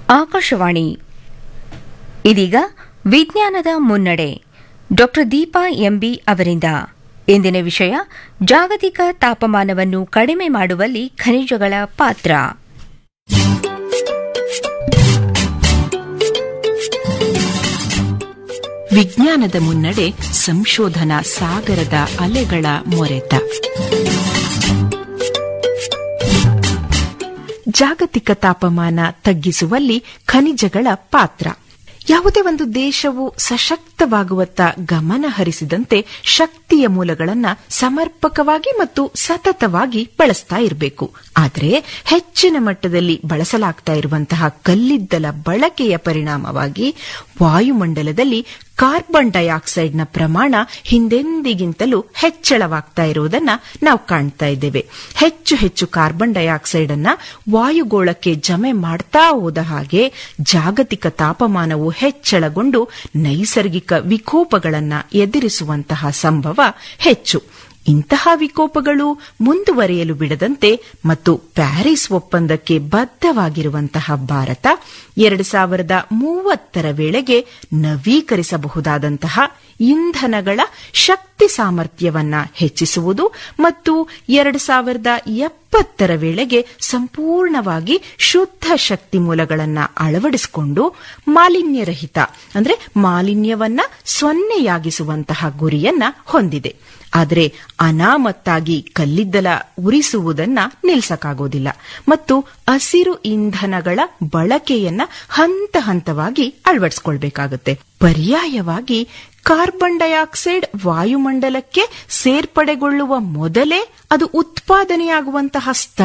ಆಕಾಶವಾಣಿ ಇದೀಗ ವಿಜ್ಞಾನದ ಮುನ್ನಡೆ ಡಾಕ್ಟರ್ ದೀಪಾ ಎಂಬಿ ಅವರಿಂದ ಇಂದಿನ ವಿಷಯ ಜಾಗತಿಕ ತಾಪಮಾನವನ್ನು ಕಡಿಮೆ ಮಾಡುವಲ್ಲಿ ಖನಿಜಗಳ ಪಾತ್ರ ವಿಜ್ಞಾನದ ಮುನ್ನಡೆ ಸಂಶೋಧನಾ ಸಾಗರದ ಅಲೆಗಳ ಮೊರೆತ ಜಾಗತಿಕ ತಾಪಮಾನ ತಗ್ಗಿಸುವಲ್ಲಿ ಖನಿಜಗಳ ಪಾತ್ರ ಯಾವುದೇ ಒಂದು ದೇಶವು ಸಶಕ್ತವಾಗುವತ್ತ ಗಮನ ಹರಿಸಿದಂತೆ ಶಕ್ತಿಯ ಮೂಲಗಳನ್ನ ಸಮರ್ಪಕವಾಗಿ ಮತ್ತು ಸತತವಾಗಿ ಬಳಸ್ತಾ ಇರಬೇಕು ಆದರೆ ಹೆಚ್ಚಿನ ಮಟ್ಟದಲ್ಲಿ ಬಳಸಲಾಗ್ತಾ ಇರುವಂತಹ ಕಲ್ಲಿದ್ದಲ ಬಳಕೆಯ ಪರಿಣಾಮವಾಗಿ ವಾಯುಮಂಡಲದಲ್ಲಿ ಕಾರ್ಬನ್ ಡೈಆಕ್ಸೈಡ್ನ ಪ್ರಮಾಣ ಹಿಂದೆಂದಿಗಿಂತಲೂ ಹೆಚ್ಚಳವಾಗ್ತಾ ಇರುವುದನ್ನ ನಾವು ಕಾಣ್ತಾ ಇದ್ದೇವೆ ಹೆಚ್ಚು ಹೆಚ್ಚು ಕಾರ್ಬನ್ ಡೈಆಕ್ಸೈಡ್ ಅನ್ನ ವಾಯುಗೋಳಕ್ಕೆ ಜಮೆ ಮಾಡ್ತಾ ಹೋದ ಹಾಗೆ ಜಾಗತಿಕ ತಾಪಮಾನವು ಹೆಚ್ಚಳಗೊಂಡು ನೈಸರ್ಗಿಕ ವಿಕೋಪಗಳನ್ನ ಎದುರಿಸುವಂತಹ ಸಂಭವ ಹೆಚ್ಚು ಇಂತಹ ವಿಕೋಪಗಳು ಮುಂದುವರಿಯಲು ಬಿಡದಂತೆ ಮತ್ತು ಪ್ಯಾರಿಸ್ ಒಪ್ಪಂದಕ್ಕೆ ಬದ್ಧವಾಗಿರುವಂತಹ ಭಾರತ ಎರಡು ಸಾವಿರದ ಮೂವತ್ತರ ವೇಳೆಗೆ ನವೀಕರಿಸಬಹುದಾದಂತಹ ಇಂಧನಗಳ ಶಕ್ತಿ ಸಾಮರ್ಥ್ಯವನ್ನ ಹೆಚ್ಚಿಸುವುದು ಮತ್ತು ಎರಡು ಸಾವಿರದ ಎಪ್ಪತ್ತರ ವೇಳೆಗೆ ಸಂಪೂರ್ಣವಾಗಿ ಶುದ್ಧ ಶಕ್ತಿ ಮೂಲಗಳನ್ನ ಅಳವಡಿಸಿಕೊಂಡು ಮಾಲಿನ್ಯರಹಿತ ಅಂದ್ರೆ ಮಾಲಿನ್ಯವನ್ನ ಸೊನ್ನೆಯಾಗಿಸುವಂತಹ ಗುರಿಯನ್ನ ಹೊಂದಿದೆ ಆದರೆ ಅನಾಮತ್ತಾಗಿ ಕಲ್ಲಿದ್ದಲ ಉರಿಸುವುದನ್ನ ನಿಲ್ಸಕ್ಕಾಗೋದಿಲ್ಲ ಮತ್ತು ಹಸಿರು ಇಂಧನಗಳ ಬಳಕೆಯನ್ನ ಹಂತ ಹಂತವಾಗಿ ಅಳವಡಿಸಿಕೊಳ್ಬೇಕಾಗುತ್ತೆ ಪರ್ಯಾಯವಾಗಿ ಕಾರ್ಬನ್ ಡೈಆಕ್ಸೈಡ್ ವಾಯುಮಂಡಲಕ್ಕೆ ಸೇರ್ಪಡೆಗೊಳ್ಳುವ ಮೊದಲೇ ಅದು ಉತ್ಪಾದನೆಯಾಗುವಂತಹ